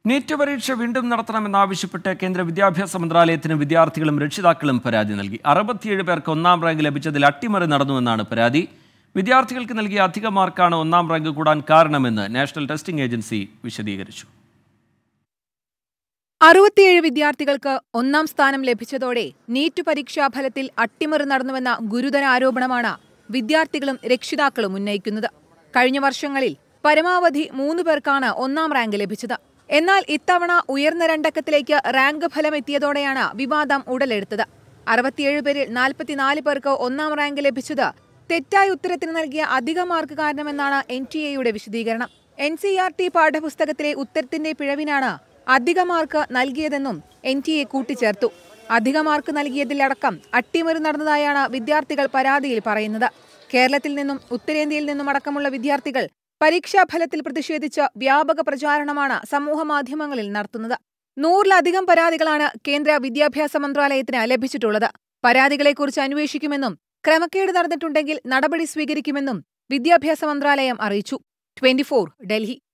NEET പരീക്ഷ വീണ്ടും നടത്തണമെന്നാവശ്യപ്പെട്ട് കേന്ദ്ര വിദ്യാഭ്യാസ മന്ത്രാലയത്തിന് വിദ്യാർത്ഥികളും രക്ഷിതാക്കളും പരാതി നൽകി അറുപത്തിയേഴ് പേർക്ക് ഒന്നാം റാങ്ക് ലഭിച്ചതിൽ അട്ടിമറി നടന്നുവെന്നാണ് പരാതി വിദ്യാർത്ഥികൾക്ക് നൽകിയ അധിക മാർക്കാണ് ഒന്നാം റാങ്ക് കൂടാൻ കാരണമെന്ന് നാഷണൽ ടെസ്റ്റിംഗ് ഏജൻസി വിശദീകരിച്ചു അറുപത്തിയേഴ് വിദ്യാർത്ഥികൾക്ക് ഒന്നാം സ്ഥാനം ലഭിച്ചതോടെ നീറ്റ് പരീക്ഷാ ഫലത്തിൽ അട്ടിമറി നടന്നുവെന്ന ഗുരുതര ആരോപണമാണ് വിദ്യാർത്ഥികളും രക്ഷിതാക്കളും ഉന്നയിക്കുന്നത് കഴിഞ്ഞ വർഷങ്ങളിൽ പരമാവധി മൂന്ന് പേർക്കാണ് ഒന്നാം റാങ്ക് ലഭിച്ചത് എന്നാൽ ഇത്തവണ ഉയർന്ന രണ്ടക്കത്തിലേക്ക് റാങ്ക് ഫലം എത്തിയതോടെയാണ് വിവാദം ഉടലെടുത്തത് അറുപത്തിയേഴ് പേരിൽ നാൽപ്പത്തിനാല് പേർക്ക് ഒന്നാം റാങ്ക് ലഭിച്ചത് തെറ്റായ ഉത്തരത്തിന് നൽകിയ അധിക മാർക്ക് കാരണമെന്നാണ് എൻ ടി എയുടെ വിശദീകരണം എൻ സി ആർ ടി പാഠപുസ്തകത്തിലെ ഉത്തരത്തിന്റെ പിഴവിനാണ് അധിക മാർക്ക് നൽകിയതെന്നും എൻ ടി എ കൂട്ടിച്ചേർത്തു അധിക മാർക്ക് നൽകിയതിലടക്കം അട്ടിമറി നടന്നതായാണ് വിദ്യാർത്ഥികൾ പരാതിയിൽ പറയുന്നത് കേരളത്തിൽ നിന്നും ഉത്തരേന്ത്യയിൽ നിന്നും അടക്കമുള്ള വിദ്യാർത്ഥികൾ പരീക്ഷാഫലത്തിൽ പ്രതിഷേധിച്ച് വ്യാപക പ്രചാരണമാണ് സമൂഹമാധ്യമങ്ങളിൽ നടത്തുന്നത് നൂറിലധികം പരാതികളാണ് കേന്ദ്ര വിദ്യാഭ്യാസ മന്ത്രാലയത്തിന് ലഭിച്ചിട്ടുള്ളത് പരാതികളെക്കുറിച്ച് അന്വേഷിക്കുമെന്നും ക്രമക്കേട് നടന്നിട്ടുണ്ടെങ്കിൽ നടപടി സ്വീകരിക്കുമെന്നും വിദ്യാഭ്യാസ മന്ത്രാലയം അറിയിച്ചു ട്വന്റി ഡൽഹി